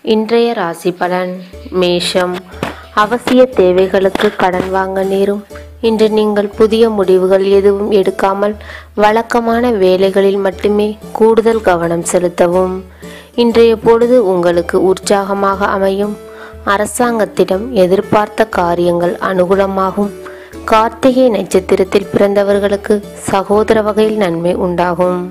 இன்றைய ராசி பலன் மேஷம் அவசிய தேவைகளுக்கு கடன் வாங்க நேரும் இன்று நீங்கள் புதிய முடிவுகள் எதுவும் எடுக்காமல் வழக்கமான வேலைகளில் மட்டுமே கூடுதல் கவனம் செலுத்தவும் இன்றைய பொழுது உங்களுக்கு உற்சாகமாக அமையும் அரசாங்கத்திடம் எதிர்பார்த்த காரியங்கள் அனுகூலமாகும் கார்த்திகை நட்சத்திரத்தில் பிறந்தவர்களுக்கு சகோதர வகையில் நன்மை உண்டாகும்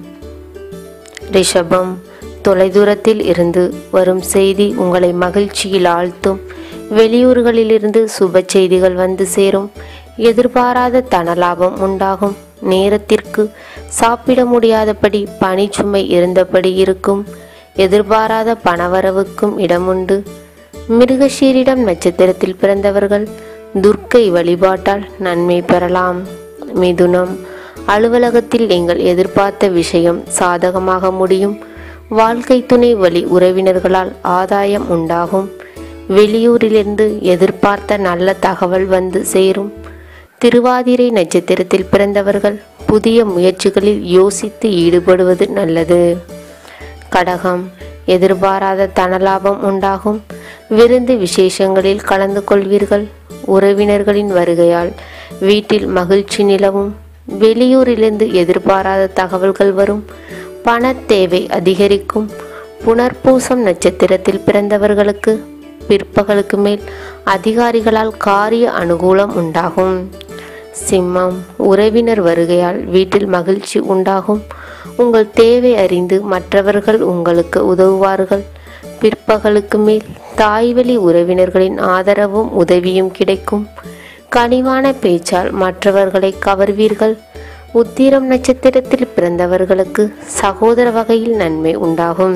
ரிஷபம் தொலைதூரத்தில் இருந்து வரும் செய்தி உங்களை மகிழ்ச்சியில் ஆழ்த்தும் வெளியூர்களிலிருந்து சுப செய்திகள் வந்து சேரும் எதிர்பாராத தனலாபம் உண்டாகும் நேரத்திற்கு சாப்பிட முடியாதபடி பணிச்சுமை இருந்தபடி இருக்கும் எதிர்பாராத பணவரவுக்கும் இடமுண்டு மிருகஷீரிடம் நட்சத்திரத்தில் பிறந்தவர்கள் துர்க்கை வழிபாட்டால் நன்மை பெறலாம் மிதுனம் அலுவலகத்தில் நீங்கள் எதிர்பார்த்த விஷயம் சாதகமாக முடியும் வாழ்க்கை துணை வழி உறவினர்களால் ஆதாயம் உண்டாகும் வெளியூரிலிருந்து எதிர்பார்த்த நல்ல தகவல் வந்து சேரும் திருவாதிரை நட்சத்திரத்தில் பிறந்தவர்கள் புதிய முயற்சிகளில் யோசித்து ஈடுபடுவது நல்லது கடகம் எதிர்பாராத தனலாபம் உண்டாகும் விருந்து விசேஷங்களில் கலந்து கொள்வீர்கள் உறவினர்களின் வருகையால் வீட்டில் மகிழ்ச்சி நிலவும் வெளியூரிலிருந்து எதிர்பாராத தகவல்கள் வரும் பண தேவை அதிகரிக்கும் புனர்பூசம் நட்சத்திரத்தில் பிறந்தவர்களுக்கு பிற்பகலுக்கு மேல் அதிகாரிகளால் காரிய அனுகூலம் உண்டாகும் சிம்மம் உறவினர் வருகையால் வீட்டில் மகிழ்ச்சி உண்டாகும் உங்கள் தேவை அறிந்து மற்றவர்கள் உங்களுக்கு உதவுவார்கள் பிற்பகலுக்கு மேல் தாய்வழி உறவினர்களின் ஆதரவும் உதவியும் கிடைக்கும் கனிவான பேச்சால் மற்றவர்களை கவர்வீர்கள் உத்திரம் நட்சத்திரத்தில் பிறந்தவர்களுக்கு சகோதர வகையில் நன்மை உண்டாகும்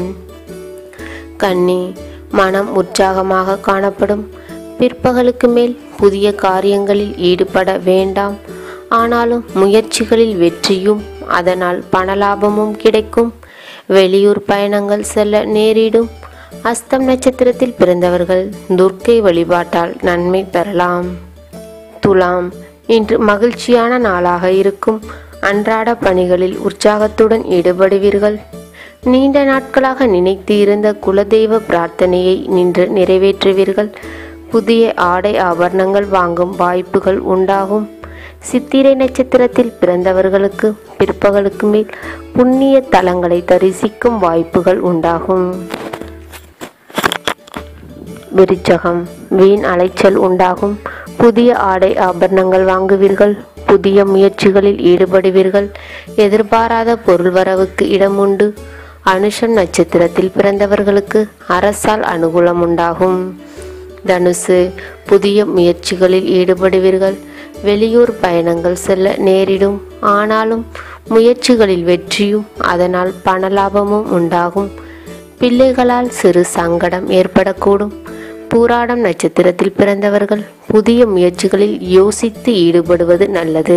கன்னி மனம் உற்சாகமாக காணப்படும் பிற்பகலுக்கு மேல் புதிய காரியங்களில் ஈடுபட வேண்டாம் ஆனாலும் முயற்சிகளில் வெற்றியும் அதனால் பணலாபமும் கிடைக்கும் வெளியூர் பயணங்கள் செல்ல நேரிடும் அஸ்தம் நட்சத்திரத்தில் பிறந்தவர்கள் துர்க்கை வழிபாட்டால் நன்மை பெறலாம் துலாம் இன்று மகிழ்ச்சியான நாளாக இருக்கும் அன்றாட பணிகளில் உற்சாகத்துடன் ஈடுபடுவீர்கள் நீண்ட நாட்களாக நினைத்து இருந்த குலதெய்வ பிரார்த்தனையை நின்று நிறைவேற்றுவீர்கள் புதிய ஆடை ஆபரணங்கள் வாங்கும் வாய்ப்புகள் உண்டாகும் சித்திரை நட்சத்திரத்தில் பிறந்தவர்களுக்கு பிற்பகலுக்கு மேல் புண்ணிய தலங்களை தரிசிக்கும் வாய்ப்புகள் உண்டாகும் விருச்சகம் வீண் அலைச்சல் உண்டாகும் புதிய ஆடை ஆபரணங்கள் வாங்குவீர்கள் புதிய முயற்சிகளில் ஈடுபடுவீர்கள் எதிர்பாராத பொருள் வரவுக்கு இடம் உண்டு அனுஷம் நட்சத்திரத்தில் பிறந்தவர்களுக்கு அரசால் அனுகூலம் உண்டாகும் தனுசு புதிய முயற்சிகளில் ஈடுபடுவீர்கள் வெளியூர் பயணங்கள் செல்ல நேரிடும் ஆனாலும் முயற்சிகளில் வெற்றியும் அதனால் பணலாபமும் உண்டாகும் பிள்ளைகளால் சிறு சங்கடம் ஏற்படக்கூடும் பூராடம் நட்சத்திரத்தில் பிறந்தவர்கள் புதிய முயற்சிகளில் யோசித்து ஈடுபடுவது நல்லது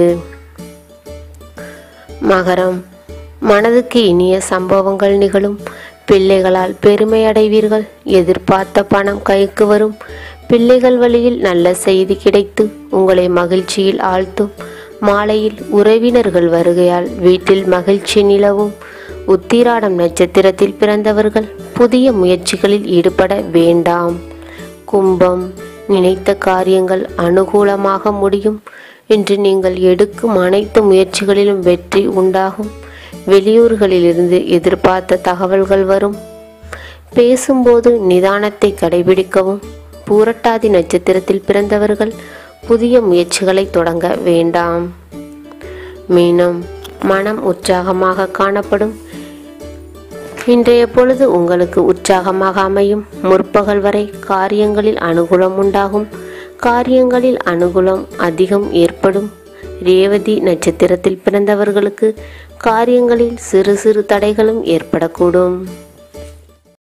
மகரம் மனதுக்கு இனிய சம்பவங்கள் நிகழும் பிள்ளைகளால் பெருமை அடைவீர்கள் எதிர்பார்த்த பணம் கைக்கு வரும் பிள்ளைகள் வழியில் நல்ல செய்தி கிடைத்து உங்களை மகிழ்ச்சியில் ஆழ்த்தும் மாலையில் உறவினர்கள் வருகையால் வீட்டில் மகிழ்ச்சி நிலவும் உத்திராடம் நட்சத்திரத்தில் பிறந்தவர்கள் புதிய முயற்சிகளில் ஈடுபட வேண்டாம் கும்பம் நினைத்த காரியங்கள் அனுகூலமாக முடியும் இன்று நீங்கள் எடுக்கும் அனைத்து முயற்சிகளிலும் வெற்றி உண்டாகும் வெளியூர்களிலிருந்து எதிர்பார்த்த தகவல்கள் வரும் பேசும்போது நிதானத்தை கடைபிடிக்கவும் பூரட்டாதி நட்சத்திரத்தில் பிறந்தவர்கள் புதிய முயற்சிகளை தொடங்க வேண்டாம் மீனம் மனம் உற்சாகமாக காணப்படும் இன்றைய பொழுது உங்களுக்கு உற்சாகமாக அமையும் முற்பகல் வரை காரியங்களில் அனுகூலம் உண்டாகும் காரியங்களில் அனுகூலம் அதிகம் ஏற்படும் ரேவதி நட்சத்திரத்தில் பிறந்தவர்களுக்கு காரியங்களில் சிறு சிறு தடைகளும் ஏற்படக்கூடும்